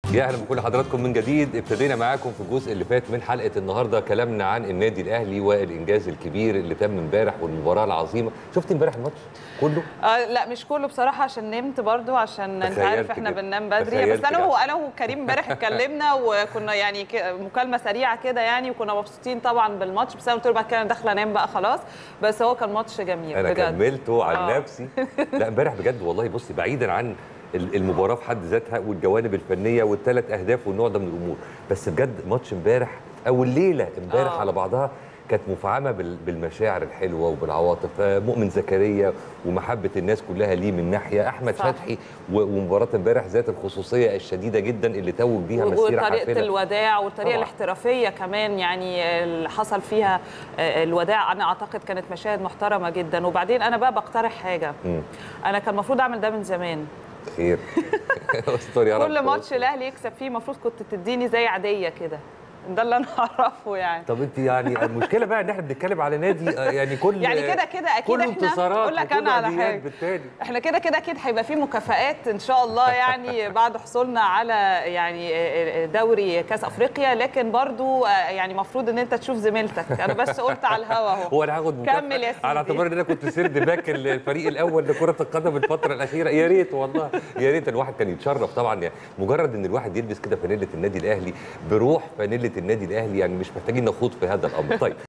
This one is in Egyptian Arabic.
يا اهلا بكل حضراتكم من جديد ابتدينا معاكم في الجزء اللي فات من حلقه النهارده كلامنا عن النادي الاهلي والانجاز الكبير اللي تم امبارح والمباراه العظيمه شفت امبارح الماتش كله آه لا مش كله بصراحه عشان نمت برضو عشان انت تخيلت عارف احنا كده. بننام بدري تخيلت بس انا كده. وانا وكريم امبارح اتكلمنا وكنا يعني ك- مكالمه سريعه كده يعني وكنا مبسوطين طبعا بالماتش بس انا قلت له بعد كده انا داخله انام بقى خلاص بس هو كان ماتش جميل انا بجد كملته عن آه. نفسي لا امبارح بجد والله بصي بعيدا عن ال- المباراه في حد ذاتها والجوانب الفنيه والثلاث اهداف والنوع ده من الامور بس بجد ماتش امبارح او الليله امبارح آه. على بعضها كانت مفعمه بال- بالمشاعر الحلوه وبالعواطف آه، مؤمن زكريا ومحبه الناس كلها ليه من ناحيه احمد صح. فتحي و- ومباراه امبارح ذات الخصوصيه الشديده جدا اللي توج بيها مسيره وطريقه حافله الوداع والطريقه طبعاً. الاحترافيه كمان يعني اللي حصل فيها آه، الوداع انا اعتقد كانت مشاهد محترمه جدا وبعدين انا بقى بقترح حاجه مم. انا كان المفروض اعمل ده من زمان خير استر يا رب كل ماتش الاهلي يكسب فيه المفروض كنت تديني زي عاديه كده ده اللي انا اعرفه يعني طب انت يعني المشكله بقى ان احنا بنتكلم على نادي آه، يعني كل يعني كده كده اكيد كل احنا انتصارات اقول لك وكل انا على عاديات حاجه بالتالي احنا كده كده اكيد هيبقى في مكافآت ان شاء الله يعني بعد حصولنا على يعني دوري كاس افريقيا لكن برضو يعني المفروض ان انت تشوف زميلتك انا بس قلت على الهوا اهو هو انا هاخد مكافأة كمل يا سيدي. على اعتبار ان انا كنت سيرد باك الفريق الاول لكره القدم الفتره الاخيره يا ريت والله يا ريت الواحد كان يتشرف طبعا يعني مجرد ان الواحد يلبس كده فانيله النادي الاهلي بروح فانيله النادي الاهلي يعني مش محتاجين نخوض في هذا الامر طيب